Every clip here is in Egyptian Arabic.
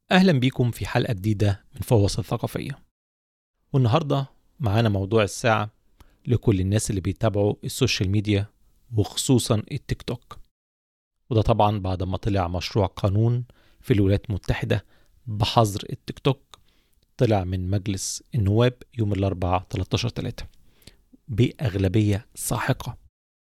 أهلا بيكم في حلقة جديدة من فواصل ثقافية والنهاردة معانا موضوع الساعة لكل الناس اللي بيتابعوا السوشيال ميديا وخصوصا التيك توك وده طبعا بعد ما طلع مشروع قانون في الولايات المتحدة بحظر التيك توك طلع من مجلس النواب يوم الأربعاء 13 3 بأغلبية ساحقة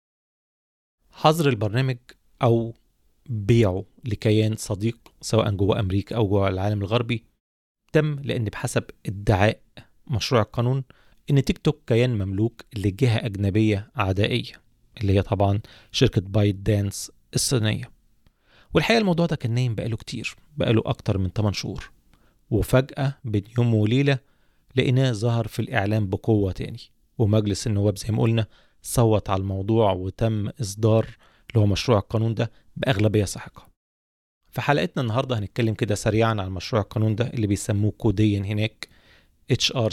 حظر البرنامج أو بيعه لكيان صديق سواء جوه أمريكا أو جوه العالم الغربي تم لأن بحسب ادعاء مشروع القانون إن تيك توك كيان مملوك لجهة أجنبية عدائية اللي هي طبعا شركة بايت دانس الصينية والحقيقة الموضوع ده كان نايم بقاله كتير بقاله أكتر من 8 شهور وفجأة بين يوم وليلة لقيناه ظهر في الإعلام بقوة تاني ومجلس النواب زي ما قلنا صوت على الموضوع وتم إصدار اللي هو مشروع القانون ده بأغلبية ساحقة في حلقتنا النهاردة هنتكلم كده سريعا عن مشروع القانون ده اللي بيسموه كوديا هناك HR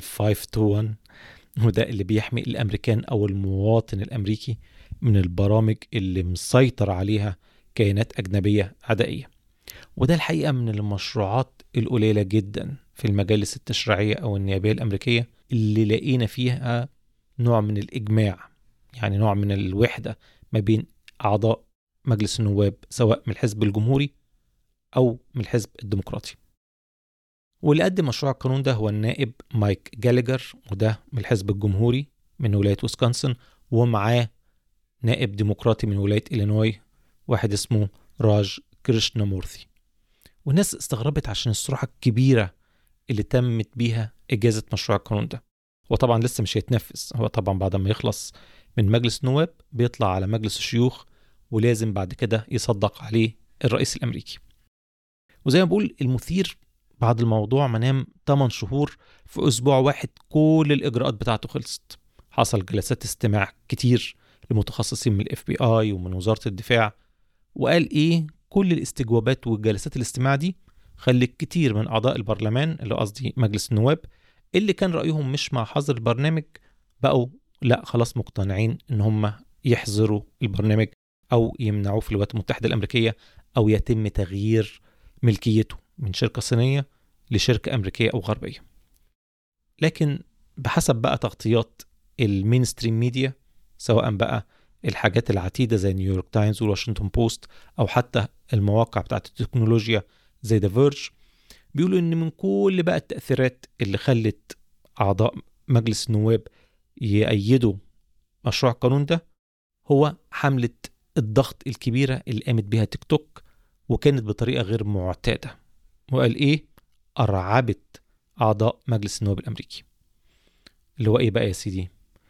7521 وده اللي بيحمي الأمريكان أو المواطن الأمريكي من البرامج اللي مسيطر عليها كيانات أجنبية عدائية وده الحقيقة من المشروعات القليلة جدا في المجالس التشريعية أو النيابية الأمريكية اللي لقينا فيها نوع من الإجماع يعني نوع من الوحدة ما بين أعضاء مجلس النواب سواء من الحزب الجمهوري أو من الحزب الديمقراطي واللي قدم مشروع القانون ده هو النائب مايك جالجر وده من الحزب الجمهوري من ولاية ويسكونسن ومعاه نائب ديمقراطي من ولاية إلينوي واحد اسمه راج كريشنامورثي والناس استغربت عشان السرعة الكبيرة اللي تمت بيها إجازة مشروع القانون ده وطبعا لسه مش هيتنفذ هو طبعا بعد ما يخلص من مجلس النواب بيطلع على مجلس الشيوخ ولازم بعد كده يصدق عليه الرئيس الأمريكي وزي ما بقول المثير بعد الموضوع ما نام 8 شهور في أسبوع واحد كل الإجراءات بتاعته خلصت حصل جلسات استماع كتير لمتخصصين من الاف بي اي ومن وزارة الدفاع وقال ايه كل الاستجوابات والجلسات الاستماع دي خلت كتير من أعضاء البرلمان اللي قصدي مجلس النواب اللي كان رأيهم مش مع حظر البرنامج بقوا لا خلاص مقتنعين ان هم يحظروا البرنامج او يمنعوه في الولايات المتحده الامريكيه او يتم تغيير ملكيته من شركه صينيه لشركه امريكيه او غربيه. لكن بحسب بقى تغطيات المينستريم ميديا سواء بقى الحاجات العتيده زي نيويورك تايمز والواشنطن بوست او حتى المواقع بتاعت التكنولوجيا زي ذا فيرج بيقولوا ان من كل بقى التاثيرات اللي خلت اعضاء مجلس النواب يأيدوا مشروع القانون ده هو حملة الضغط الكبيرة اللي قامت بيها تيك توك وكانت بطريقة غير معتادة وقال إيه؟ أرعبت أعضاء مجلس النواب الأمريكي اللي هو إيه بقى يا سيدي؟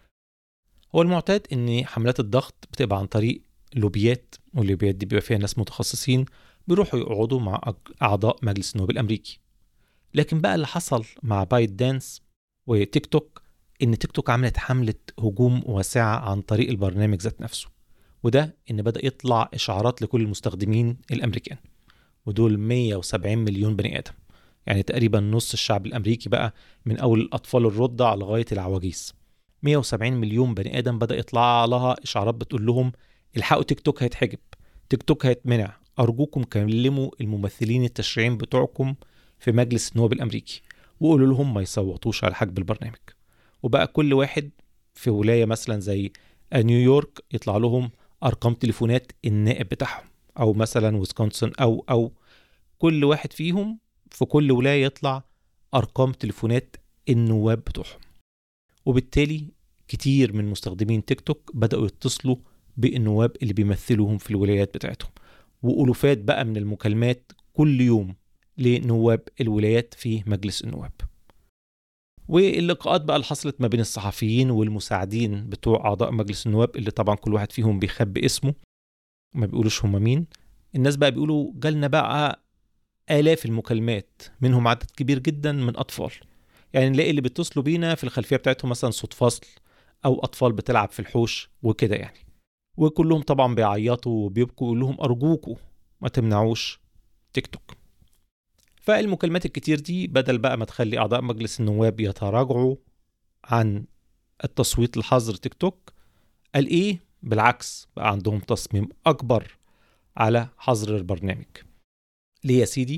هو المعتاد إن حملات الضغط بتبقى عن طريق لوبيات واللوبيات دي بيبقى فيها ناس متخصصين بيروحوا يقعدوا مع أعضاء مجلس النواب الأمريكي لكن بقى اللي حصل مع بايت دانس وتيك توك ان تيك توك عملت حمله هجوم واسعه عن طريق البرنامج ذات نفسه وده ان بدا يطلع اشعارات لكل المستخدمين الامريكان ودول 170 مليون بني ادم يعني تقريبا نص الشعب الامريكي بقى من اول الاطفال الرضع لغايه العواجيز 170 مليون بني ادم بدا يطلع لها اشعارات بتقول لهم الحقوا تيك توك هيتحجب تيك توك هيتمنع ارجوكم كلموا الممثلين التشريعيين بتوعكم في مجلس النواب الامريكي وقولوا لهم ما يصوتوش على حجب البرنامج وبقى كل واحد في ولايه مثلا زي نيويورك يطلع لهم ارقام تليفونات النائب بتاعهم او مثلا ويسكونسن او او كل واحد فيهم في كل ولايه يطلع ارقام تليفونات النواب بتوعهم وبالتالي كتير من مستخدمين تيك توك بداوا يتصلوا بالنواب اللي بيمثلوهم في الولايات بتاعتهم والوفات بقى من المكالمات كل يوم لنواب الولايات في مجلس النواب واللقاءات بقى اللي حصلت ما بين الصحفيين والمساعدين بتوع اعضاء مجلس النواب اللي طبعا كل واحد فيهم بيخبي اسمه ما بيقولوش هم مين الناس بقى بيقولوا جالنا بقى آلاف المكالمات منهم عدد كبير جدا من أطفال يعني نلاقي اللي بيتصلوا بينا في الخلفية بتاعتهم مثلا صوت فصل أو أطفال بتلعب في الحوش وكده يعني وكلهم طبعا بيعيطوا وبيبكوا يقول لهم أرجوكوا ما تمنعوش تيك توك فالمكالمات الكتير دي بدل بقى ما تخلي أعضاء مجلس النواب يتراجعوا عن التصويت لحظر تيك توك قال إيه بالعكس بقى عندهم تصميم أكبر على حظر البرنامج ليه يا سيدي؟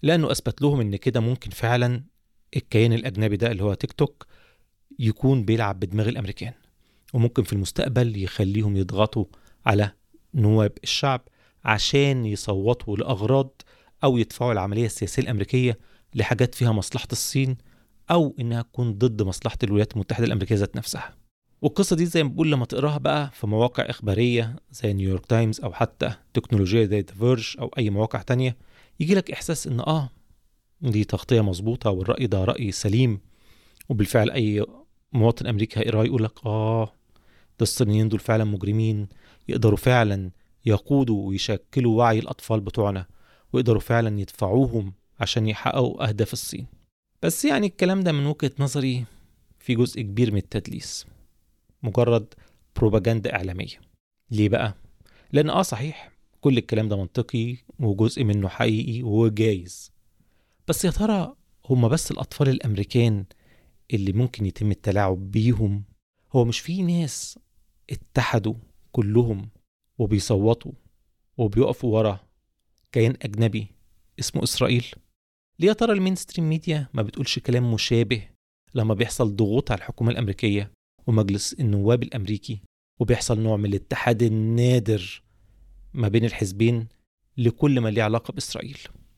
لأنه أثبت لهم إن كده ممكن فعلا الكيان الأجنبي ده اللي هو تيك توك يكون بيلعب بدماغ الأمريكان وممكن في المستقبل يخليهم يضغطوا على نواب الشعب عشان يصوتوا لأغراض أو يدفعوا العملية السياسية الأمريكية لحاجات فيها مصلحة الصين أو إنها تكون ضد مصلحة الولايات المتحدة الأمريكية ذات نفسها والقصة دي زي ما بقول لما تقراها بقى في مواقع إخبارية زي نيويورك تايمز أو حتى تكنولوجية زي فيرج أو أي مواقع تانية يجي لك إحساس إن آه دي تغطية مظبوطة والرأي ده رأي سليم وبالفعل أي مواطن أمريكي هيقراه يقول لك آه ده الصينيين دول فعلا مجرمين يقدروا فعلا يقودوا ويشكلوا وعي الأطفال بتوعنا ويقدروا فعلا يدفعوهم عشان يحققوا أهداف الصين بس يعني الكلام ده من وجهة نظري في جزء كبير من التدليس مجرد بروباجندا إعلامية ليه بقى؟ لأن آه صحيح كل الكلام ده منطقي وجزء منه حقيقي وجايز بس يا ترى هما بس الأطفال الأمريكان اللي ممكن يتم التلاعب بيهم هو مش في ناس اتحدوا كلهم وبيصوتوا وبيقفوا ورا كيان أجنبي اسمه إسرائيل ليه يا ترى المينستريم ميديا ما بتقولش كلام مشابه لما بيحصل ضغوط على الحكومة الأمريكية ومجلس النواب الأمريكي وبيحصل نوع من الاتحاد النادر ما بين الحزبين لكل ما ليه علاقة بإسرائيل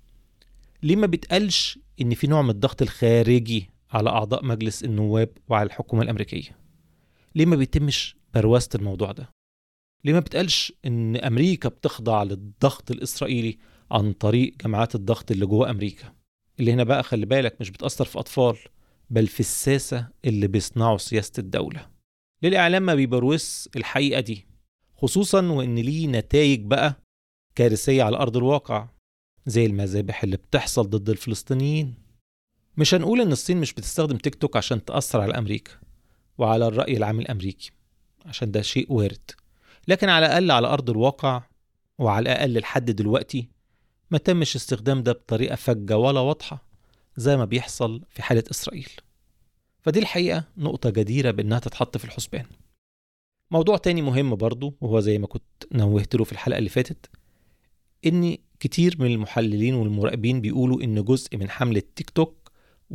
ليه ما بيتقالش إن في نوع من الضغط الخارجي على أعضاء مجلس النواب وعلى الحكومة الأمريكية ليه ما بيتمش برواسة الموضوع ده ليه ما بتقالش إن أمريكا بتخضع للضغط الإسرائيلي عن طريق جماعات الضغط اللي جوه أمريكا اللي هنا بقى خلي بالك مش بتأثر في أطفال بل في الساسة اللي بيصنعوا سياسة الدولة للإعلام ما بيبروس الحقيقة دي خصوصا وإن ليه نتائج بقى كارثية على أرض الواقع زي المذابح اللي بتحصل ضد الفلسطينيين مش هنقول إن الصين مش بتستخدم تيك توك عشان تأثر على أمريكا وعلى الرأي العام الأمريكي عشان ده شيء وارد لكن على الأقل على أرض الواقع وعلى الأقل لحد دلوقتي ما تمش استخدام ده بطريقة فجة ولا واضحة زي ما بيحصل في حالة إسرائيل فدي الحقيقة نقطة جديرة بإنها تتحط في الحسبان موضوع تاني مهم برضو وهو زي ما كنت نوهت له في الحلقة اللي فاتت إن كتير من المحللين والمراقبين بيقولوا إن جزء من حملة تيك توك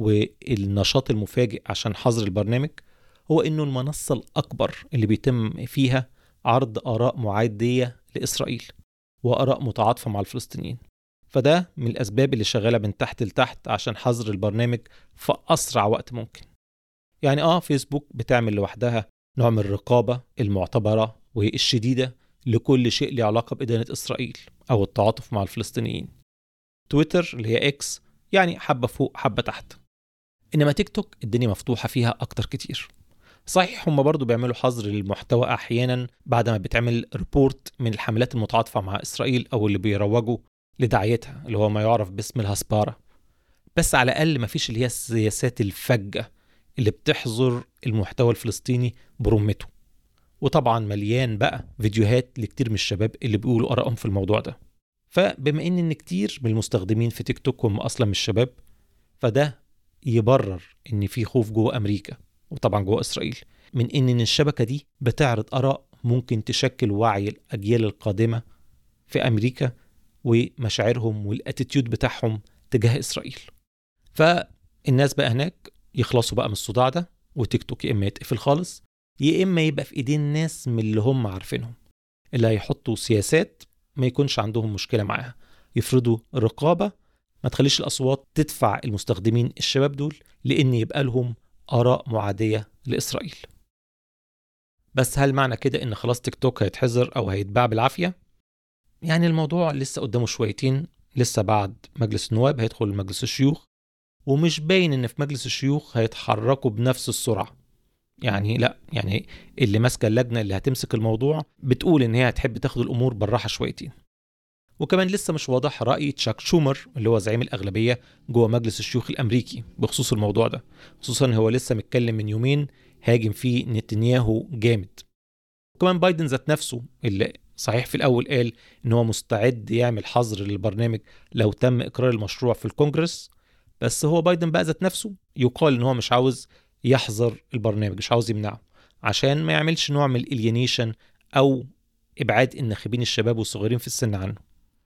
والنشاط المفاجئ عشان حظر البرنامج هو إنه المنصة الأكبر اللي بيتم فيها عرض آراء معادية لإسرائيل وآراء متعاطفة مع الفلسطينيين فده من الأسباب اللي شغالة من تحت لتحت عشان حظر البرنامج في أسرع وقت ممكن يعني آه فيسبوك بتعمل لوحدها نوع من الرقابة المعتبرة والشديدة لكل شيء له علاقة بإدانة إسرائيل أو التعاطف مع الفلسطينيين تويتر اللي هي إكس يعني حبة فوق حبة تحت إنما تيك توك الدنيا مفتوحة فيها أكتر كتير صحيح هم برضو بيعملوا حظر للمحتوى أحيانا بعد ما بتعمل ريبورت من الحملات المتعاطفة مع إسرائيل أو اللي بيروجوا لدعايتها اللي هو ما يعرف باسم الهسبارة بس على الأقل ما فيش اللي هي السياسات الفجة اللي بتحظر المحتوى الفلسطيني برمته وطبعا مليان بقى فيديوهات لكتير من الشباب اللي بيقولوا آرائهم في الموضوع ده فبما ان ان كتير من المستخدمين في تيك توك هم اصلا مش شباب فده يبرر ان في خوف جوه امريكا وطبعا جوه اسرائيل من ان ان الشبكه دي بتعرض اراء ممكن تشكل وعي الاجيال القادمه في امريكا ومشاعرهم والاتيتيود بتاعهم تجاه اسرائيل فالناس بقى هناك يخلصوا بقى من الصداع ده وتيك توك يا اما يتقفل خالص يا اما يبقى في ايدين ناس من اللي هم عارفينهم اللي هيحطوا سياسات ما يكونش عندهم مشكله معاها يفرضوا رقابه ما تخليش الاصوات تدفع المستخدمين الشباب دول لان يبقى لهم اراء معاديه لاسرائيل بس هل معنى كده ان خلاص تيك توك هيتحظر او هيتباع بالعافيه يعني الموضوع لسه قدامه شويتين لسه بعد مجلس النواب هيدخل مجلس الشيوخ ومش باين ان في مجلس الشيوخ هيتحركوا بنفس السرعه يعني لا يعني اللي ماسكه اللجنه اللي هتمسك الموضوع بتقول ان هي هتحب تاخد الامور بالراحه شويتين وكمان لسه مش واضح راي تشاك شومر اللي هو زعيم الاغلبيه جوه مجلس الشيوخ الامريكي بخصوص الموضوع ده خصوصا هو لسه متكلم من يومين هاجم فيه نتنياهو جامد وكمان بايدن ذات نفسه اللي صحيح في الاول قال ان هو مستعد يعمل حظر للبرنامج لو تم اقرار المشروع في الكونجرس بس هو بايدن بقى ذات نفسه يقال ان هو مش عاوز يحظر البرنامج مش عاوز يمنعه عشان ما يعملش نوع من الالينيشن او ابعاد الناخبين الشباب والصغيرين في السن عنه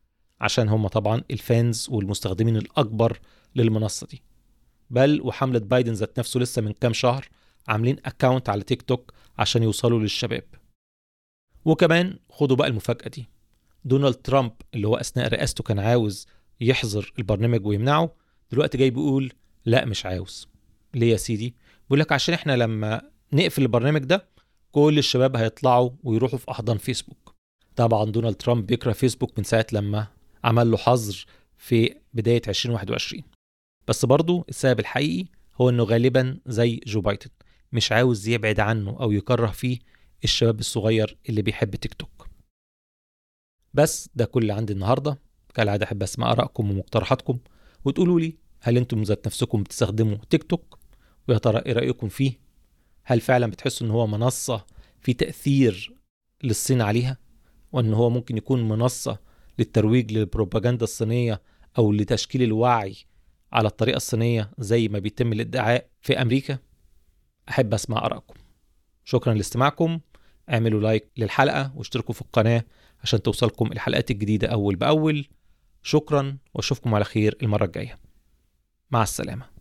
عشان هم طبعا الفانز والمستخدمين الأكبر للمنصة دي بل وحملة بايدن ذات نفسه لسه من كام شهر عاملين اكاونت على تيك توك عشان يوصلوا للشباب وكمان خدوا بقى المفاجأة دي دونالد ترامب اللي هو أثناء رئاسته كان عاوز يحظر البرنامج ويمنعه دلوقتي جاي بيقول لا مش عاوز ليه يا سيدي بيقول لك عشان احنا لما نقفل البرنامج ده كل الشباب هيطلعوا ويروحوا في احضان فيسبوك طبعا دونالد ترامب بيكره فيسبوك من ساعه لما عمل له حظر في بدايه 2021 بس برضه السبب الحقيقي هو انه غالبا زي جو بايدن مش عاوز يبعد عنه او يكره فيه الشباب الصغير اللي بيحب تيك توك بس ده كل اللي عندي النهارده كالعاده احب اسمع ارائكم ومقترحاتكم وتقولوا لي هل انتم ذات نفسكم بتستخدموا تيك توك ويا ترى ايه رايكم فيه هل فعلا بتحسوا ان هو منصه في تاثير للصين عليها وان هو ممكن يكون منصه للترويج للبروباجندا الصينيه او لتشكيل الوعي على الطريقه الصينيه زي ما بيتم الادعاء في امريكا احب اسمع ارائكم شكرا لاستماعكم اعملوا لايك للحلقه واشتركوا في القناه عشان توصلكم الحلقات الجديده اول باول شكرا واشوفكم على خير المره الجايه مع السلامه